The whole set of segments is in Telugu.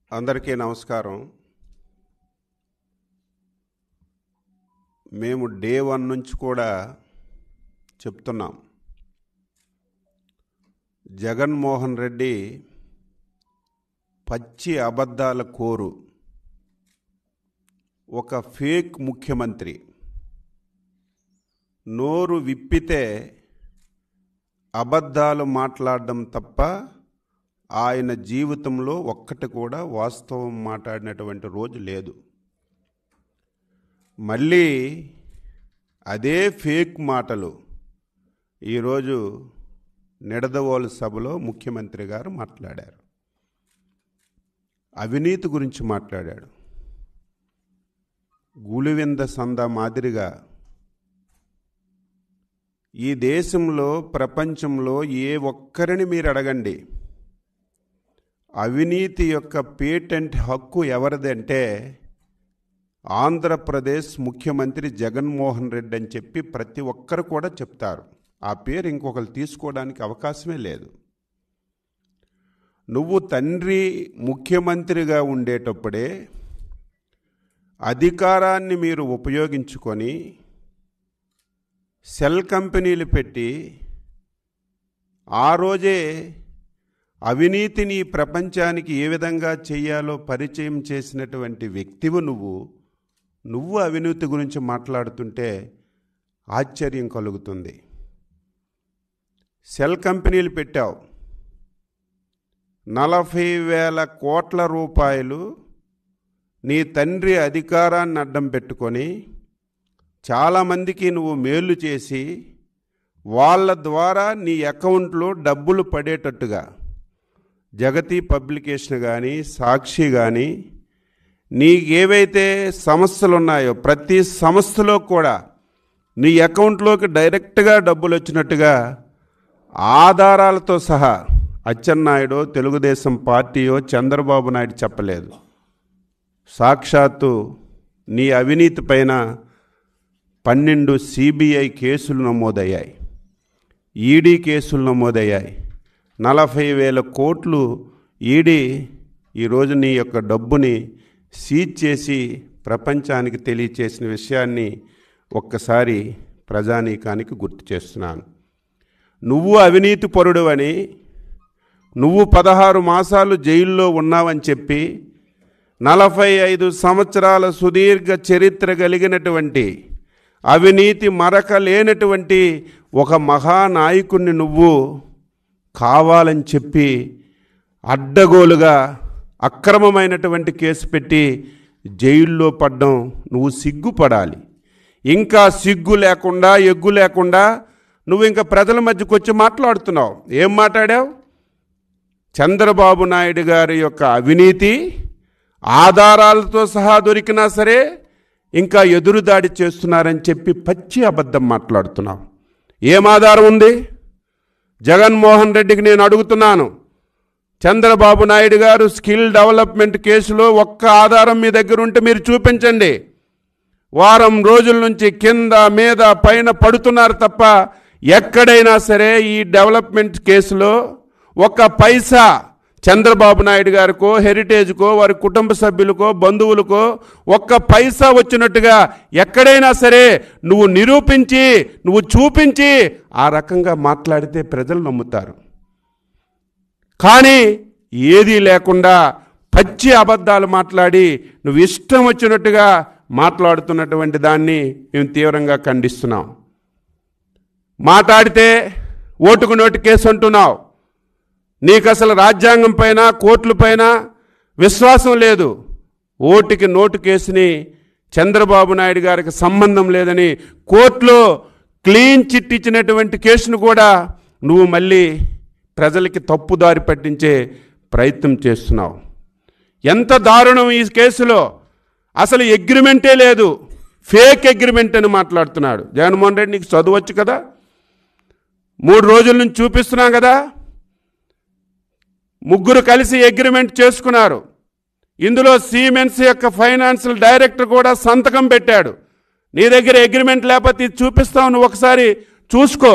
అందరికీ నమస్కారం మేము డే వన్ నుంచి కూడా చెప్తున్నాం జగన్మోహన్ రెడ్డి పచ్చి అబద్ధాల కోరు ఒక ఫేక్ ముఖ్యమంత్రి నోరు విప్పితే అబద్ధాలు మాట్లాడడం తప్ప ఆయన జీవితంలో ఒక్కటి కూడా వాస్తవం మాట్లాడినటువంటి రోజు లేదు మళ్ళీ అదే ఫేక్ మాటలు ఈరోజు నిడదవోలు సభలో ముఖ్యమంత్రి గారు మాట్లాడారు అవినీతి గురించి మాట్లాడాడు గులివింద సంద మాదిరిగా ఈ దేశంలో ప్రపంచంలో ఏ ఒక్కరిని మీరు అడగండి అవినీతి యొక్క పేటెంట్ హక్కు ఎవరిదంటే ఆంధ్రప్రదేశ్ ముఖ్యమంత్రి జగన్మోహన్ రెడ్డి అని చెప్పి ప్రతి ఒక్కరు కూడా చెప్తారు ఆ పేరు ఇంకొకరు తీసుకోవడానికి అవకాశమే లేదు నువ్వు తండ్రి ముఖ్యమంత్రిగా ఉండేటప్పుడే అధికారాన్ని మీరు ఉపయోగించుకొని సెల్ కంపెనీలు పెట్టి ఆ రోజే అవినీతిని ఈ ప్రపంచానికి ఏ విధంగా చేయాలో పరిచయం చేసినటువంటి వ్యక్తివు నువ్వు నువ్వు అవినీతి గురించి మాట్లాడుతుంటే ఆశ్చర్యం కలుగుతుంది సెల్ కంపెనీలు పెట్టావు నలభై వేల కోట్ల రూపాయలు నీ తండ్రి అధికారాన్ని అడ్డం పెట్టుకొని చాలామందికి నువ్వు మేలు చేసి వాళ్ళ ద్వారా నీ అకౌంట్లో డబ్బులు పడేటట్టుగా జగతి పబ్లికేషన్ కానీ సాక్షి కానీ నీకేవైతే సమస్యలు ఉన్నాయో ప్రతి సంస్థలో కూడా నీ అకౌంట్లోకి డైరెక్ట్గా డబ్బులు వచ్చినట్టుగా ఆధారాలతో సహా అచ్చెన్నాయుడో తెలుగుదేశం పార్టీయో చంద్రబాబు నాయుడు చెప్పలేదు సాక్షాత్తు నీ అవినీతి పైన పన్నెండు సిబిఐ కేసులు నమోదయ్యాయి ఈడీ కేసులు నమోదయ్యాయి నలభై వేల కోట్లు ఈడీ ఈరోజు నీ యొక్క డబ్బుని సీజ్ చేసి ప్రపంచానికి తెలియచేసిన విషయాన్ని ఒక్కసారి ప్రజానీకానికి గుర్తు చేస్తున్నాను నువ్వు అవినీతి పరుడువని నువ్వు పదహారు మాసాలు జైల్లో ఉన్నావని చెప్పి నలభై ఐదు సంవత్సరాల సుదీర్ఘ చరిత్ర కలిగినటువంటి అవినీతి మరక లేనటువంటి ఒక మహానాయకుణ్ణి నువ్వు కావాలని చెప్పి అడ్డగోలుగా అక్రమమైనటువంటి కేసు పెట్టి జైల్లో పడ్డం నువ్వు సిగ్గుపడాలి ఇంకా సిగ్గు లేకుండా ఎగ్గు లేకుండా నువ్వు ఇంకా ప్రజల మధ్యకు వచ్చి మాట్లాడుతున్నావు ఏం మాట్లాడావు చంద్రబాబు నాయుడు గారి యొక్క అవినీతి ఆధారాలతో సహా దొరికినా సరే ఇంకా ఎదురుదాడి చేస్తున్నారని చెప్పి పచ్చి అబద్ధం మాట్లాడుతున్నావు ఏం ఆధారం ఉంది జగన్మోహన్ రెడ్డికి నేను అడుగుతున్నాను చంద్రబాబు నాయుడు గారు స్కిల్ డెవలప్మెంట్ కేసులో ఒక్క ఆధారం మీ దగ్గర ఉంటే మీరు చూపించండి వారం రోజుల నుంచి కింద మీద పైన పడుతున్నారు తప్ప ఎక్కడైనా సరే ఈ డెవలప్మెంట్ కేసులో ఒక్క పైసా చంద్రబాబు నాయుడు గారికో హెరిటేజ్కో వారి కుటుంబ సభ్యులకో బంధువులకో ఒక్క పైసా వచ్చినట్టుగా ఎక్కడైనా సరే నువ్వు నిరూపించి నువ్వు చూపించి ఆ రకంగా మాట్లాడితే ప్రజలు నమ్ముతారు కానీ ఏదీ లేకుండా పచ్చి అబద్ధాలు మాట్లాడి నువ్వు ఇష్టం వచ్చినట్టుగా మాట్లాడుతున్నటువంటి దాన్ని మేము తీవ్రంగా ఖండిస్తున్నాం మాట్లాడితే ఓటుకు నోటు కేసు అంటున్నావు నీకు అసలు రాజ్యాంగం పైన కోర్టుల పైన విశ్వాసం లేదు ఓటుకి నోటు కేసుని చంద్రబాబు నాయుడు గారికి సంబంధం లేదని కోర్టులో క్లీన్ చిట్ ఇచ్చినటువంటి కేసును కూడా నువ్వు మళ్ళీ ప్రజలకి తప్పుదారి పట్టించే ప్రయత్నం చేస్తున్నావు ఎంత దారుణం ఈ కేసులో అసలు అగ్రిమెంటే లేదు ఫేక్ అగ్రిమెంట్ అని మాట్లాడుతున్నాడు జగన్మోహన్ రెడ్డి నీకు చదవచ్చు కదా మూడు రోజుల నుంచి చూపిస్తున్నాం కదా ముగ్గురు కలిసి అగ్రిమెంట్ చేసుకున్నారు ఇందులో సీమెన్స్ యొక్క ఫైనాన్షియల్ డైరెక్టర్ కూడా సంతకం పెట్టాడు నీ దగ్గర అగ్రిమెంట్ లేకపోతే ఇది చూపిస్తావు నువ్వు ఒకసారి చూసుకో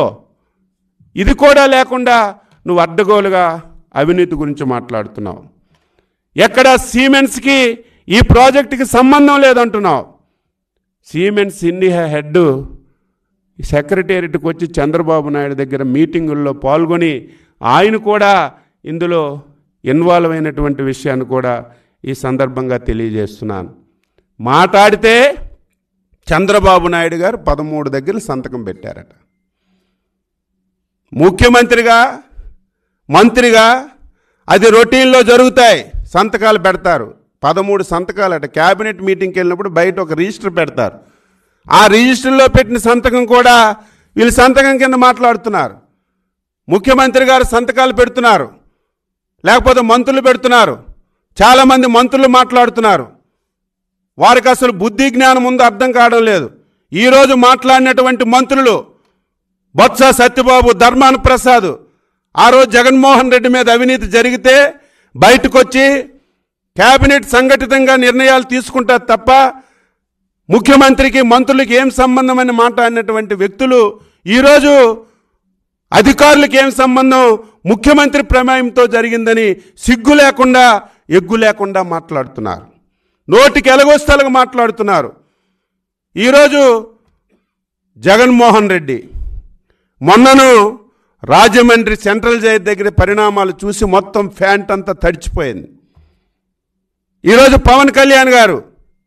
ఇది కూడా లేకుండా నువ్వు అడ్డగోలుగా అవినీతి గురించి మాట్లాడుతున్నావు ఎక్కడ సీమెన్స్కి ఈ ప్రాజెక్టుకి సంబంధం లేదంటున్నావు సీమెన్స్ ఇండియా హెడ్ సెక్రటేరియట్కి వచ్చి చంద్రబాబు నాయుడు దగ్గర మీటింగుల్లో పాల్గొని ఆయన కూడా ఇందులో ఇన్వాల్వ్ అయినటువంటి విషయాన్ని కూడా ఈ సందర్భంగా తెలియజేస్తున్నాను మాట్లాడితే చంద్రబాబు నాయుడు గారు పదమూడు దగ్గర సంతకం పెట్టారట ముఖ్యమంత్రిగా మంత్రిగా అది రొటీన్లో జరుగుతాయి సంతకాలు పెడతారు పదమూడు సంతకాలు అట క్యాబినెట్ మీటింగ్కి వెళ్ళినప్పుడు బయట ఒక రిజిస్టర్ పెడతారు ఆ రిజిస్టర్లో పెట్టిన సంతకం కూడా వీళ్ళు సంతకం కింద మాట్లాడుతున్నారు ముఖ్యమంత్రి గారు సంతకాలు పెడుతున్నారు లేకపోతే మంత్రులు పెడుతున్నారు చాలామంది మంత్రులు మాట్లాడుతున్నారు వారికి అసలు బుద్ధి జ్ఞానం ఉందో అర్థం కావడం లేదు ఈరోజు మాట్లాడినటువంటి మంత్రులు బొత్స సత్యబాబు ధర్మాన ప్రసాద్ ఆ రోజు జగన్మోహన్ రెడ్డి మీద అవినీతి జరిగితే బయటకు వచ్చి కేబినెట్ సంఘటితంగా నిర్ణయాలు తీసుకుంటారు తప్ప ముఖ్యమంత్రికి మంత్రులకి ఏం సంబంధం అని మాట్లాడినటువంటి వ్యక్తులు ఈరోజు అధికారులకు ఏం సంబంధం ముఖ్యమంత్రి ప్రమేయంతో జరిగిందని సిగ్గు లేకుండా ఎగ్గు లేకుండా మాట్లాడుతున్నారు నోటికి ఎలగొస్తలుగా మాట్లాడుతున్నారు ఈరోజు జగన్మోహన్ రెడ్డి మొన్నను రాజమండ్రి సెంట్రల్ జైలు దగ్గర పరిణామాలు చూసి మొత్తం ఫ్యాంట్ అంతా తడిచిపోయింది ఈరోజు పవన్ కళ్యాణ్ గారు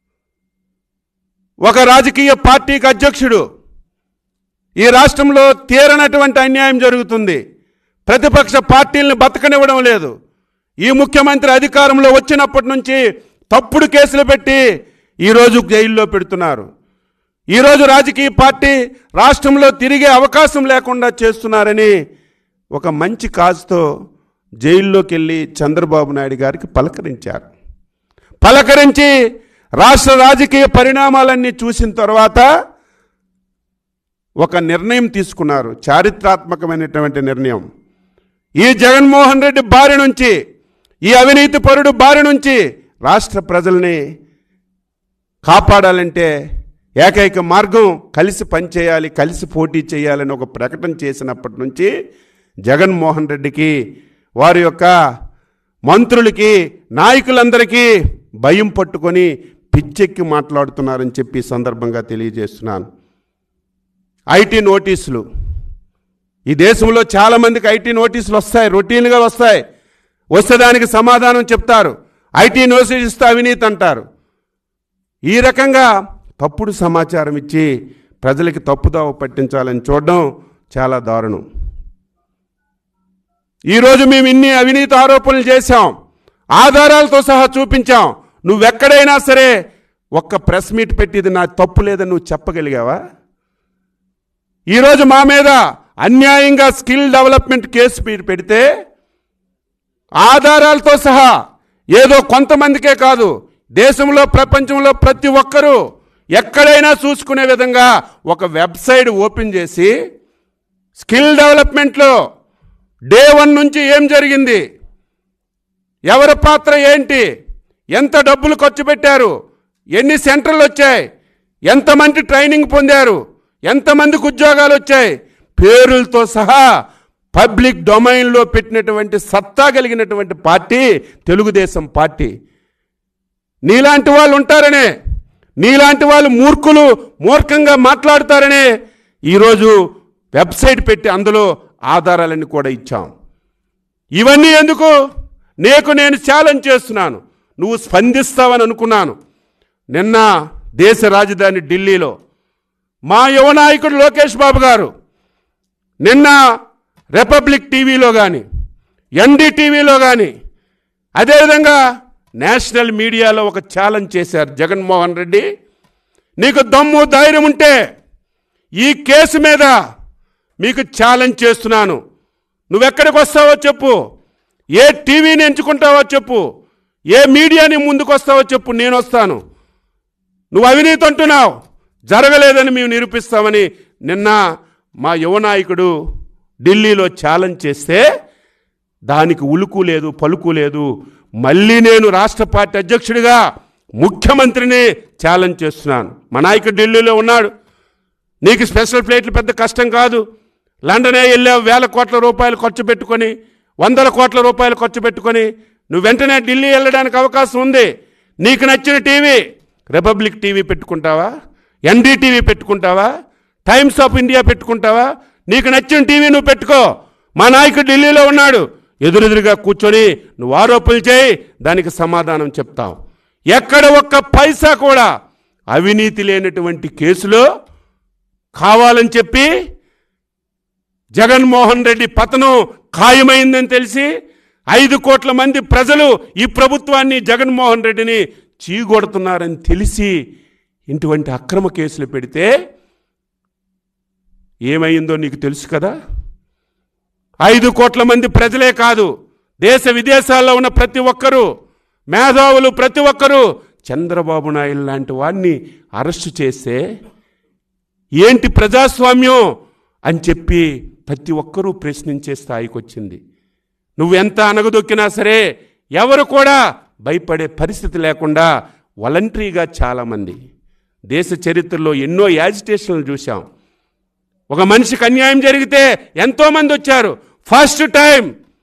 ఒక రాజకీయ పార్టీకి అధ్యక్షుడు ఈ రాష్ట్రంలో తీరనటువంటి అన్యాయం జరుగుతుంది ప్రతిపక్ష పార్టీలను బతకనివ్వడం లేదు ఈ ముఖ్యమంత్రి అధికారంలో వచ్చినప్పటి నుంచి తప్పుడు కేసులు పెట్టి ఈరోజు జైల్లో పెడుతున్నారు ఈరోజు రాజకీయ పార్టీ రాష్ట్రంలో తిరిగే అవకాశం లేకుండా చేస్తున్నారని ఒక మంచి కాజుతో జైల్లోకి వెళ్ళి చంద్రబాబు నాయుడు గారికి పలకరించారు పలకరించి రాష్ట్ర రాజకీయ పరిణామాలన్నీ చూసిన తర్వాత ఒక నిర్ణయం తీసుకున్నారు చారిత్రాత్మకమైనటువంటి నిర్ణయం ఈ జగన్మోహన్ రెడ్డి బారి నుంచి ఈ అవినీతి పరుడు బారి నుంచి రాష్ట్ర ప్రజల్ని కాపాడాలంటే ఏకైక మార్గం కలిసి పనిచేయాలి కలిసి పోటీ చేయాలని ఒక ప్రకటన చేసినప్పటి నుంచి జగన్మోహన్ రెడ్డికి వారి యొక్క మంత్రులకి నాయకులందరికీ భయం పట్టుకొని పిచ్చెక్కి మాట్లాడుతున్నారని చెప్పి ఈ సందర్భంగా తెలియజేస్తున్నాను ఐటీ నోటీసులు ఈ దేశంలో చాలామందికి ఐటీ నోటీసులు వస్తాయి రొటీన్గా వస్తాయి వస్తే దానికి సమాధానం చెప్తారు ఐటీ నోటీస్ ఇస్తే అవినీతి అంటారు ఈ రకంగా తప్పుడు సమాచారం ఇచ్చి ప్రజలకి తప్పుదావ పట్టించాలని చూడడం చాలా దారుణం ఈరోజు మేము ఇన్ని అవినీతి ఆరోపణలు చేశాం ఆధారాలతో సహా చూపించాం నువ్వెక్కడైనా సరే ఒక్క ప్రెస్ మీట్ పెట్టి ఇది నా తప్పు లేదని నువ్వు చెప్పగలిగావా ఈరోజు మా మీద అన్యాయంగా స్కిల్ డెవలప్మెంట్ కేసు మీరు పెడితే ఆధారాలతో సహా ఏదో కొంతమందికే కాదు దేశంలో ప్రపంచంలో ప్రతి ఒక్కరూ ఎక్కడైనా చూసుకునే విధంగా ఒక వెబ్సైట్ ఓపెన్ చేసి స్కిల్ డెవలప్మెంట్లో డే వన్ నుంచి ఏం జరిగింది ఎవరి పాత్ర ఏంటి ఎంత డబ్బులు ఖర్చు పెట్టారు ఎన్ని సెంటర్లు వచ్చాయి ఎంతమంది ట్రైనింగ్ పొందారు ఎంతమందికి ఉద్యోగాలు వచ్చాయి పేరులతో సహా పబ్లిక్ డొమైన్లో పెట్టినటువంటి సత్తా కలిగినటువంటి పార్టీ తెలుగుదేశం పార్టీ నీలాంటి వాళ్ళు ఉంటారనే నీలాంటి వాళ్ళు మూర్ఖులు మూర్ఖంగా మాట్లాడతారనే ఈరోజు వెబ్సైట్ పెట్టి అందులో ఆధారాలన్నీ కూడా ఇచ్చాం ఇవన్నీ ఎందుకు నీకు నేను ఛాలెంజ్ చేస్తున్నాను నువ్వు స్పందిస్తావని అనుకున్నాను నిన్న దేశ రాజధాని ఢిల్లీలో మా యువ నాయకుడు లోకేష్ బాబు గారు నిన్న రిపబ్లిక్ టీవీలో కానీ ఎన్డీటీవీలో కానీ అదేవిధంగా నేషనల్ మీడియాలో ఒక ఛాలెంజ్ చేశారు జగన్మోహన్ రెడ్డి నీకు దమ్ము ధైర్యం ఉంటే ఈ కేసు మీద మీకు ఛాలెంజ్ చేస్తున్నాను నువ్వెక్కడికి వస్తావో చెప్పు ఏ టీవీని ఎంచుకుంటావో చెప్పు ఏ మీడియాని ముందుకు వస్తావో చెప్పు నేను వస్తాను నువ్వు అవినీతి అంటున్నావు జరగలేదని మేము నిరూపిస్తామని నిన్న మా యువ నాయకుడు ఢిల్లీలో ఛాలెంజ్ చేస్తే దానికి ఉలుకు లేదు పలుకు లేదు మళ్ళీ నేను రాష్ట్ర పార్టీ అధ్యక్షుడిగా ముఖ్యమంత్రిని ఛాలెంజ్ చేస్తున్నాను మా నాయకుడు ఢిల్లీలో ఉన్నాడు నీకు స్పెషల్ ఫ్లైట్లు పెద్ద కష్టం కాదు లండనే వెళ్ళావు వేల కోట్ల రూపాయలు ఖర్చు పెట్టుకొని వందల కోట్ల రూపాయలు ఖర్చు పెట్టుకొని నువ్వు వెంటనే ఢిల్లీ వెళ్ళడానికి అవకాశం ఉంది నీకు నచ్చిన టీవీ రిపబ్లిక్ టీవీ పెట్టుకుంటావా ఎన్డీటీవీ పెట్టుకుంటావా టైమ్స్ ఆఫ్ ఇండియా పెట్టుకుంటావా నీకు నచ్చిన టీవీ నువ్వు పెట్టుకో మా నాయకుడు ఢిల్లీలో ఉన్నాడు ఎదురెదురుగా కూర్చొని నువ్వు ఆరోపణలు చేయి దానికి సమాధానం చెప్తాం ఎక్కడ ఒక్క పైసా కూడా అవినీతి లేనటువంటి కేసులో కావాలని చెప్పి జగన్మోహన్ రెడ్డి పతనం ఖాయమైందని తెలిసి ఐదు కోట్ల మంది ప్రజలు ఈ ప్రభుత్వాన్ని జగన్మోహన్ రెడ్డిని చీగొడుతున్నారని తెలిసి ఇటువంటి అక్రమ కేసులు పెడితే ఏమైందో నీకు తెలుసు కదా ఐదు కోట్ల మంది ప్రజలే కాదు దేశ విదేశాల్లో ఉన్న ప్రతి ఒక్కరూ మేధావులు ప్రతి ఒక్కరూ చంద్రబాబు నాయుడు లాంటి వాడిని అరెస్టు చేస్తే ఏంటి ప్రజాస్వామ్యం అని చెప్పి ప్రతి ఒక్కరూ ప్రశ్నించే స్థాయికి వచ్చింది నువ్వు ఎంత అనగదొక్కినా సరే ఎవరు కూడా భయపడే పరిస్థితి లేకుండా వాలంటరీగా చాలామంది దేశ చరిత్రలో ఎన్నో యాజిటేషన్లు చూశాం ఒక మనిషికి అన్యాయం జరిగితే ఎంతోమంది వచ్చారు ఫస్ట్ టైం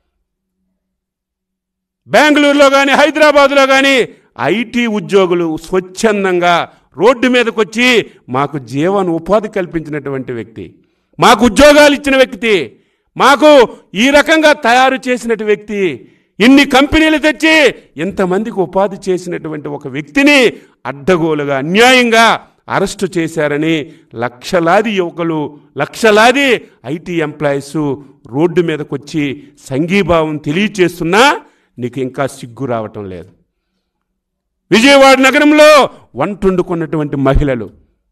బెంగళూరులో కానీ హైదరాబాద్లో కానీ ఐటీ ఉద్యోగులు స్వచ్ఛందంగా రోడ్డు మీదకి వచ్చి మాకు జీవన ఉపాధి కల్పించినటువంటి వ్యక్తి మాకు ఉద్యోగాలు ఇచ్చిన వ్యక్తి మాకు ఈ రకంగా తయారు చేసినటువంటి వ్యక్తి ఇన్ని కంపెనీలు తెచ్చి ఇంతమందికి ఉపాధి చేసినటువంటి ఒక వ్యక్తిని అడ్డగోలుగా అన్యాయంగా అరెస్టు చేశారని లక్షలాది యువకులు లక్షలాది ఐటీ ఎంప్లాయీస్ రోడ్డు మీదకి వచ్చి సంఘీభావం తెలియచేస్తున్నా నీకు ఇంకా సిగ్గు రావటం లేదు విజయవాడ నగరంలో వంటుండుకున్నటువంటి మహిళలు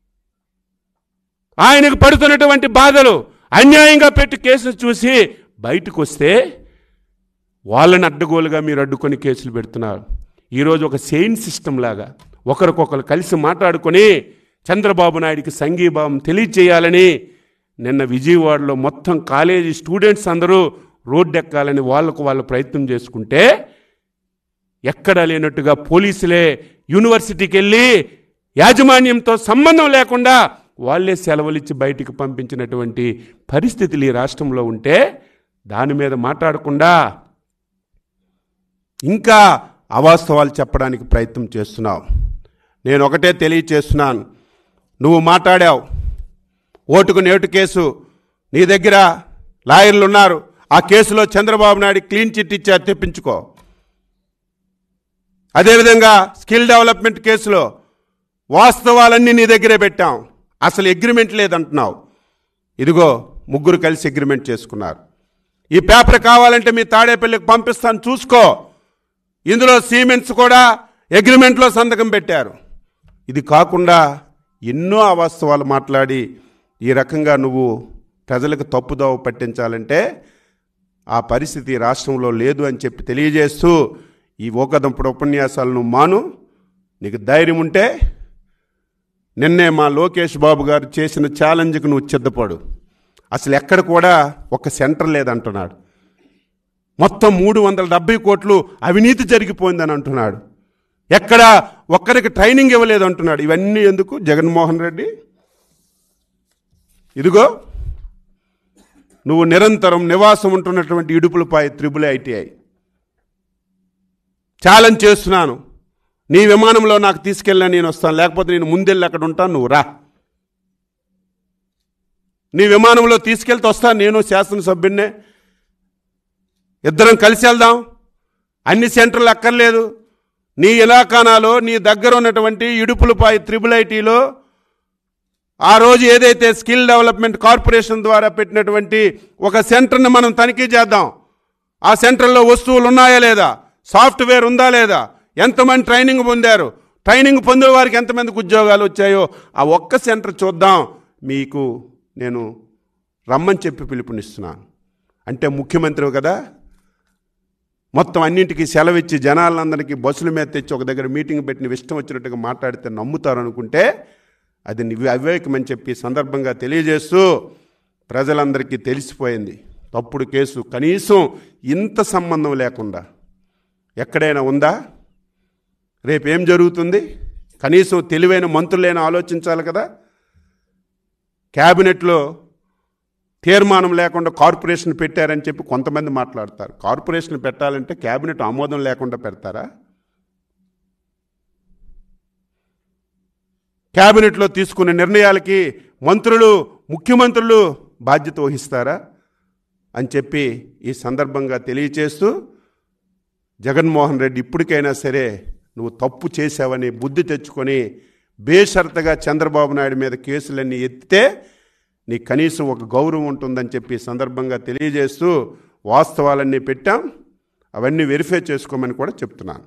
ఆయనకు పడుతున్నటువంటి బాధలు అన్యాయంగా పెట్టి కేసులు చూసి బయటకు వస్తే వాళ్ళని అడ్డగోలుగా మీరు అడ్డుకొని కేసులు పెడుతున్నారు ఈరోజు ఒక సెయిన్ సిస్టమ్ లాగా ఒకరికొకరు కలిసి మాట్లాడుకొని చంద్రబాబు నాయుడికి సంఘీభావం తెలియచేయాలని నిన్న విజయవాడలో మొత్తం కాలేజీ స్టూడెంట్స్ అందరూ రోడ్డు ఎక్కాలని వాళ్ళకు వాళ్ళు ప్రయత్నం చేసుకుంటే ఎక్కడా లేనట్టుగా పోలీసులే యూనివర్సిటీకి వెళ్ళి యాజమాన్యంతో సంబంధం లేకుండా వాళ్ళే సెలవులిచ్చి బయటికి పంపించినటువంటి పరిస్థితులు ఈ రాష్ట్రంలో ఉంటే దాని మీద మాట్లాడకుండా ఇంకా అవాస్తవాలు చెప్పడానికి ప్రయత్నం చేస్తున్నావు నేను ఒకటే తెలియచేస్తున్నాను నువ్వు మాట్లాడావు ఓటుకు నేటు కేసు నీ దగ్గర లాయర్లు ఉన్నారు ఆ కేసులో చంద్రబాబు నాయుడు క్లీన్ చిట్ ఇచ్చారు తెప్పించుకో అదేవిధంగా స్కిల్ డెవలప్మెంట్ కేసులో వాస్తవాలన్నీ నీ దగ్గరే పెట్టాం అసలు అగ్రిమెంట్ లేదంటున్నావు ఇదిగో ముగ్గురు కలిసి అగ్రిమెంట్ చేసుకున్నారు ఈ పేపర్ కావాలంటే మీ తాడేపల్లికి పంపిస్తాను చూసుకో ఇందులో సిమెంట్స్ కూడా అగ్రిమెంట్లో సంతకం పెట్టారు ఇది కాకుండా ఎన్నో అవాస్తవాలు మాట్లాడి ఈ రకంగా నువ్వు ప్రజలకు తప్పుదోవ పట్టించాలంటే ఆ పరిస్థితి రాష్ట్రంలో లేదు అని చెప్పి తెలియజేస్తూ ఈ ఓకదంపుడు ఉపన్యాసాలను మాను నీకు ధైర్యం ఉంటే నిన్నే మా లోకేష్ బాబు గారు చేసిన ఛాలెంజ్కి నువ్వు చిద్దపడు అసలు ఎక్కడ కూడా ఒక సెంటర్ లేదంటున్నాడు మొత్తం మూడు వందల డెబ్బై కోట్లు అవినీతి జరిగిపోయిందని అంటున్నాడు ఎక్కడ ఒక్కరికి ట్రైనింగ్ ఇవ్వలేదు అంటున్నాడు ఇవన్నీ ఎందుకు జగన్మోహన్ రెడ్డి ఇదిగో నువ్వు నిరంతరం నివాసం ఉంటున్నటువంటి ఇడుపులపై త్రిబుల్ ఐటీఐ ఛాలెంజ్ చేస్తున్నాను నీ విమానంలో నాకు తీసుకెళ్ళినా నేను వస్తాను లేకపోతే నేను ముందెళ్ళి అక్కడ ఉంటాను నువ్వు రా నీ విమానంలో తీసుకెళ్తే వస్తాను నేను శాసనసభ్యున్నే ఇద్దరం కలిసి వెళ్దాం అన్ని సెంటర్లు అక్కర్లేదు నీ ఇలాకానాలో నీ దగ్గర ఉన్నటువంటి ఇడుపులపై త్రిబుల్ ఐటీలో ఆ రోజు ఏదైతే స్కిల్ డెవలప్మెంట్ కార్పొరేషన్ ద్వారా పెట్టినటువంటి ఒక సెంటర్ని మనం తనిఖీ చేద్దాం ఆ సెంటర్లో వస్తువులు ఉన్నాయా లేదా సాఫ్ట్వేర్ ఉందా లేదా ఎంతమంది ట్రైనింగ్ పొందారు ట్రైనింగ్ పొందిన వారికి ఎంతమందికి ఉద్యోగాలు వచ్చాయో ఆ ఒక్క సెంటర్ చూద్దాం మీకు నేను రమ్మని చెప్పి పిలుపునిస్తున్నాను అంటే ముఖ్యమంత్రి కదా మొత్తం అన్నింటికి సెలవిచ్చి జనాలందరికీ బస్సుల మీద తెచ్చి ఒక దగ్గర మీటింగ్ పెట్టిన ఇష్టం వచ్చినట్టుగా మాట్లాడితే నమ్ముతారు అనుకుంటే అది నివి అవివేకమని చెప్పి సందర్భంగా తెలియజేస్తూ ప్రజలందరికీ తెలిసిపోయింది తప్పుడు కేసు కనీసం ఇంత సంబంధం లేకుండా ఎక్కడైనా ఉందా రేపేం జరుగుతుంది కనీసం తెలివైన మంత్రులైనా ఆలోచించాలి కదా క్యాబినెట్లో తీర్మానం లేకుండా కార్పొరేషన్ పెట్టారని చెప్పి కొంతమంది మాట్లాడతారు కార్పొరేషన్ పెట్టాలంటే కేబినెట్ ఆమోదం లేకుండా పెడతారా కేబినెట్లో తీసుకునే నిర్ణయాలకి మంత్రులు ముఖ్యమంత్రులు బాధ్యత వహిస్తారా అని చెప్పి ఈ సందర్భంగా తెలియచేస్తూ జగన్మోహన్ రెడ్డి ఇప్పటికైనా సరే నువ్వు తప్పు చేశావని బుద్ధి తెచ్చుకొని బేషరతగా చంద్రబాబు నాయుడు మీద కేసులన్నీ ఎత్తితే నీకు కనీసం ఒక గౌరవం ఉంటుందని చెప్పి ఈ సందర్భంగా తెలియజేస్తూ వాస్తవాలన్నీ పెట్టాం అవన్నీ వెరిఫై చేసుకోమని కూడా చెప్తున్నాను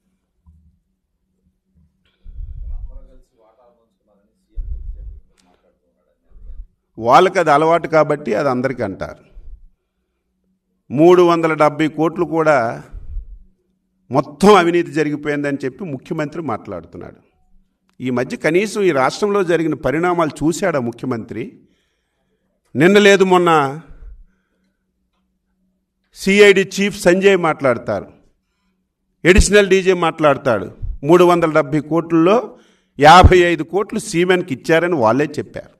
వాళ్ళకి అది అలవాటు కాబట్టి అది అందరికీ అంటారు మూడు వందల డెబ్బై కోట్లు కూడా మొత్తం అవినీతి జరిగిపోయిందని చెప్పి ముఖ్యమంత్రి మాట్లాడుతున్నాడు ఈ మధ్య కనీసం ఈ రాష్ట్రంలో జరిగిన పరిణామాలు చూశాడా ముఖ్యమంత్రి నిన్న లేదు మొన్న సిఐడి చీఫ్ సంజయ్ మాట్లాడతారు ఎడిషనల్ డీజే మాట్లాడతాడు మూడు వందల డెబ్భై కోట్లలో యాభై ఐదు కోట్లు సీమెన్కి ఇచ్చారని వాళ్ళే చెప్పారు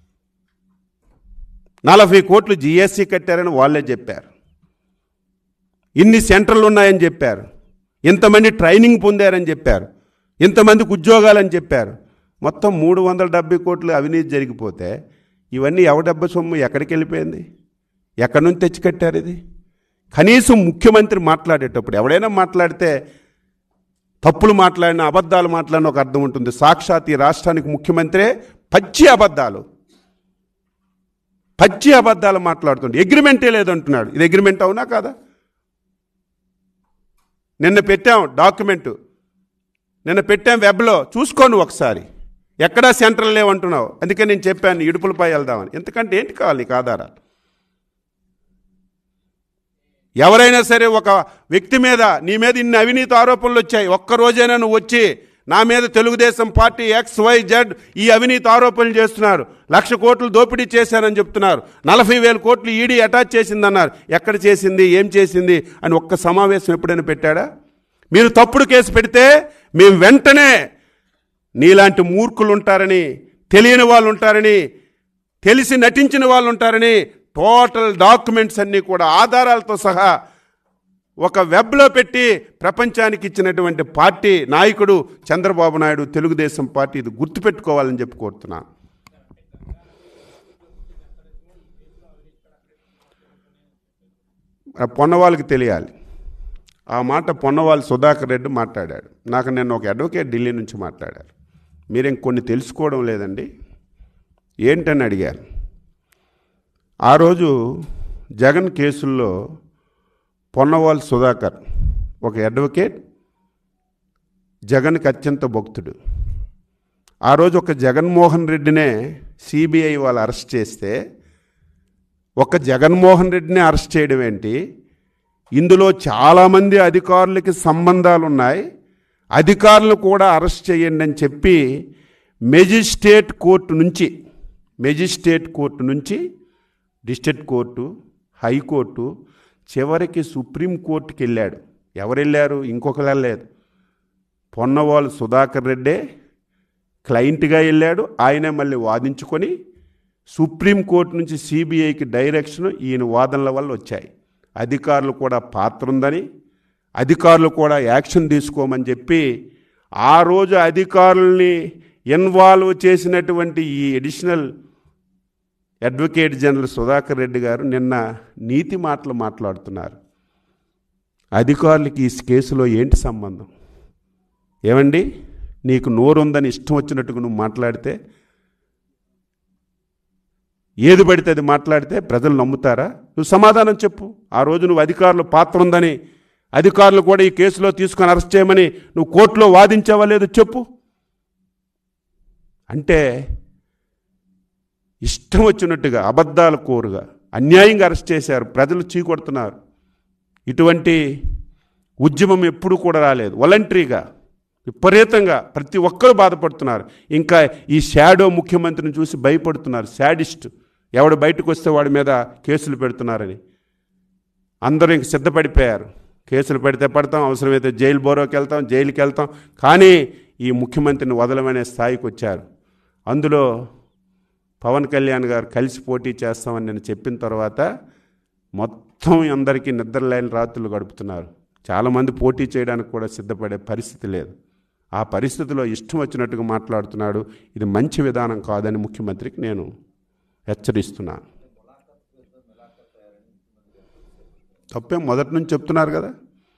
నలభై కోట్లు జిఎస్సి కట్టారని వాళ్ళే చెప్పారు ఇన్ని సెంటర్లు ఉన్నాయని చెప్పారు ఇంతమంది ట్రైనింగ్ పొందారని చెప్పారు ఇంతమందికి ఉద్యోగాలని చెప్పారు మొత్తం మూడు వందల డెబ్బై కోట్లు అవినీతి జరిగిపోతే ఇవన్నీ ఎవడెబ్బ సొమ్ము ఎక్కడికి వెళ్ళిపోయింది ఎక్కడి నుంచి తెచ్చి కట్టారు ఇది కనీసం ముఖ్యమంత్రి మాట్లాడేటప్పుడు ఎవడైనా మాట్లాడితే తప్పులు మాట్లాడిన అబద్ధాలు మాట్లాడిన ఒక అర్థం ఉంటుంది సాక్షాత్ ఈ రాష్ట్రానికి ముఖ్యమంత్రే పచ్చి అబద్ధాలు పచ్చి అబద్ధాలు మాట్లాడుతుండే అగ్రిమెంటే లేదంటున్నాడు ఇది అగ్రిమెంట్ అవునా కాదా నిన్న పెట్టాం డాక్యుమెంటు నిన్న పెట్టాం వెబ్లో చూసుకోను ఒకసారి ఎక్కడా సెంట్రల్ లేవంటున్నావు అందుకే నేను చెప్పాను ఇడుపులపై వెళ్దామని ఎందుకంటే ఏంటి కావాలి నీకు ఆధారాలు ఎవరైనా సరే ఒక వ్యక్తి మీద నీ మీద ఇన్ని అవినీతి ఆరోపణలు వచ్చాయి ఒక్క రోజైనా నువ్వు వచ్చి నా మీద Telugudesam party X Y Z ఈ అవినీతి ఆరోపణలు చేస్తున్నారు లక్ష కోట్లు దోపిడీ చేశారని చెప్తున్నారు నలభై వేల కోట్లు ఈడీ అటాచ్ చేసిందన్నారు ఎక్కడ చేసింది ఏం చేసింది అని ఒక్క సమావేశం ఎప్పుడైనా పెట్టాడా మీరు తప్పుడు కేసు పెడితే మేము వెంటనే నీలాంటి మూర్ఖులు ఉంటారని తెలియని వాళ్ళు ఉంటారని తెలిసి నటించిన వాళ్ళు ఉంటారని టోటల్ డాక్యుమెంట్స్ అన్నీ కూడా ఆధారాలతో సహా ఒక వెబ్లో పెట్టి ప్రపంచానికి ఇచ్చినటువంటి పార్టీ నాయకుడు చంద్రబాబు నాయుడు తెలుగుదేశం పార్టీ ఇది గుర్తుపెట్టుకోవాలని చెప్పి కోరుతున్నాను ఆ పొన్నవాళ్ళకి తెలియాలి ఆ మాట పొన్నవాళ్ళు సుధాకర్ రెడ్డి మాట్లాడాడు నాకు నేను ఒక అడ్వకేట్ ఢిల్లీ నుంచి మాట్లాడారు మీరేం కొన్ని తెలుసుకోవడం లేదండి ఏంటని అడిగారు ఆ రోజు జగన్ కేసుల్లో పొన్నవాళ్ళు సుధాకర్ ఒక అడ్వకేట్ జగన్కి అత్యంత భక్తుడు ఆ రోజు ఒక జగన్మోహన్ రెడ్డినే సిబిఐ వాళ్ళు అరెస్ట్ చేస్తే ఒక జగన్మోహన్ రెడ్డిని అరెస్ట్ చేయడం ఏంటి ఇందులో చాలామంది అధికారులకి సంబంధాలు ఉన్నాయి అధికారులు కూడా అరెస్ట్ చేయండి అని చెప్పి మెజిస్ట్రేట్ కోర్టు నుంచి మెజిస్ట్రేట్ కోర్టు నుంచి డిస్ట్రిక్ట్ కోర్టు హైకోర్టు చివరికి సుప్రీంకోర్టుకి వెళ్ళాడు ఎవరు వెళ్ళారు ఇంకొకరు వెళ్ళలేదు పొన్నవాళ్ళు సుధాకర్ రెడ్డే క్లయింట్గా వెళ్ళాడు ఆయనే మళ్ళీ వాదించుకొని సుప్రీంకోర్టు నుంచి సిబిఐకి డైరెక్షన్ ఈయన వాదనల వల్ల వచ్చాయి అధికారులు కూడా పాత్ర ఉందని అధికారులు కూడా యాక్షన్ తీసుకోమని చెప్పి ఆ రోజు అధికారుల్ని ఇన్వాల్వ్ చేసినటువంటి ఈ additional advocate general Sudhakar Reddy garu నిన్న నీతి మాటలు మాట్లాడుతున్నారు అధికారులకి ఈ కేసులో ఏంటి సంబంధం ఏమండి నీకు నోరుందని ఇష్టం వచ్చినట్టుగా నువ్వు మాట్లాడితే ఏది పడితే అది మాట్లాడితే ప్రజలు నమ్ముతారా నువ్వు సమాధానం చెప్పు ఆ రోజు నువ్వు అధికారులు పాత్ర ఉందని అధికారులు కూడా ఈ కేసులో తీసుకొని అరెస్ట్ చేయమని నువ్వు కోర్టులో వాదించావా లేదు చెప్పు అంటే ఇష్టం వచ్చినట్టుగా అబద్ధాల కోరుగా అన్యాయంగా అరెస్ట్ చేశారు ప్రజలు చీకొడుతున్నారు ఇటువంటి ఉద్యమం ఎప్పుడు కూడా రాలేదు వాలంటరీగా విపరీతంగా ప్రతి ఒక్కరు బాధపడుతున్నారు ఇంకా ఈ షాడో ముఖ్యమంత్రిని చూసి భయపడుతున్నారు శాడిస్ట్ ఎవడు బయటకు వస్తే వాడి మీద కేసులు పెడుతున్నారని అందరూ ఇంక సిద్ధపడిపోయారు కేసులు పెడితే పడతాం అవసరమైతే జైలు బోరోకి వెళ్తాం జైలుకి వెళ్తాం కానీ ఈ ముఖ్యమంత్రిని వదలమనే స్థాయికి వచ్చారు అందులో పవన్ కళ్యాణ్ గారు కలిసి పోటీ చేస్తామని నేను చెప్పిన తర్వాత మొత్తం అందరికీ నిద్రలేని రాత్రులు గడుపుతున్నారు చాలామంది పోటీ చేయడానికి కూడా సిద్ధపడే పరిస్థితి లేదు ఆ పరిస్థితిలో ఇష్టం వచ్చినట్టుగా మాట్లాడుతున్నాడు ఇది మంచి విధానం కాదని ముఖ్యమంత్రికి నేను హెచ్చరిస్తున్నాను తప్పే మొదటి నుంచి చెప్తున్నారు కదా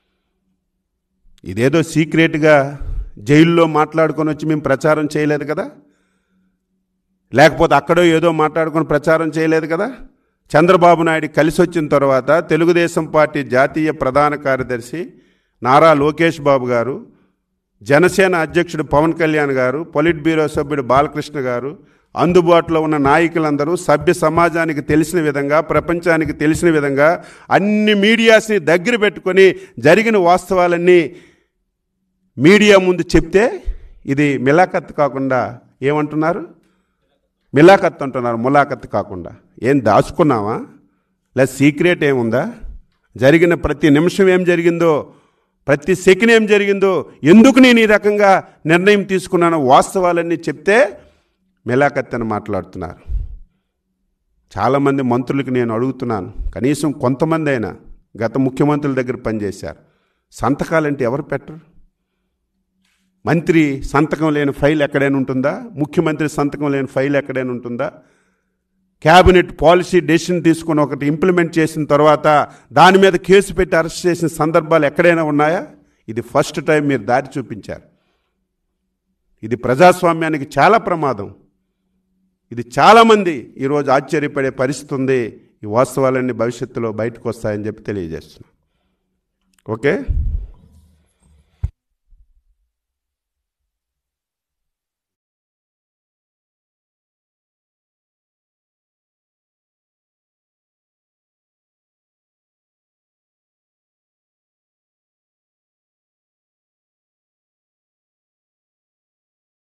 ఇదేదో సీక్రెట్గా జైల్లో మాట్లాడుకొని వచ్చి మేము ప్రచారం చేయలేదు కదా లేకపోతే అక్కడో ఏదో మాట్లాడుకొని ప్రచారం చేయలేదు కదా చంద్రబాబు నాయుడు కలిసి వచ్చిన తర్వాత తెలుగుదేశం పార్టీ జాతీయ ప్రధాన కార్యదర్శి నారా లోకేష్ బాబు గారు జనసేన అధ్యక్షుడు పవన్ కళ్యాణ్ గారు పొలిట్ బ్యూరో సభ్యుడు బాలకృష్ణ గారు అందుబాటులో ఉన్న నాయకులందరూ సభ్య సమాజానికి తెలిసిన విధంగా ప్రపంచానికి తెలిసిన విధంగా అన్ని మీడియాస్ని దగ్గర పెట్టుకొని జరిగిన వాస్తవాలన్నీ మీడియా ముందు చెప్తే ఇది మిలాఖత్ కాకుండా ఏమంటున్నారు మిలాఖత్ అంటున్నారు ములాఖత్ కాకుండా ఏం దాచుకున్నావా లేదా సీక్రెట్ ఏముందా జరిగిన ప్రతి నిమిషం ఏం జరిగిందో ప్రతి సెకండ్ ఏం జరిగిందో ఎందుకు నేను ఈ రకంగా నిర్ణయం తీసుకున్నానో వాస్తవాలన్నీ చెప్తే మిలాఖత్ అని మాట్లాడుతున్నారు చాలామంది మంత్రులకి నేను అడుగుతున్నాను కనీసం కొంతమంది అయినా గత ముఖ్యమంత్రుల దగ్గర పనిచేశారు సంతకాలంటే ఎవరు పెట్టరు మంత్రి సంతకం లేని ఫైల్ ఎక్కడైనా ఉంటుందా ముఖ్యమంత్రి సంతకం లేని ఫైల్ ఎక్కడైనా ఉంటుందా క్యాబినెట్ పాలసీ డెసిషన్ తీసుకుని ఒకటి ఇంప్లిమెంట్ చేసిన తర్వాత దాని మీద కేసు పెట్టి అరెస్ట్ చేసిన సందర్భాలు ఎక్కడైనా ఉన్నాయా ఇది ఫస్ట్ టైం మీరు దారి చూపించారు ఇది ప్రజాస్వామ్యానికి చాలా ప్రమాదం ఇది చాలామంది ఈరోజు ఆశ్చర్యపడే పరిస్థితి ఉంది ఈ వాస్తవాలన్నీ భవిష్యత్తులో బయటకు వస్తాయని చెప్పి తెలియజేస్తున్నాను ఓకే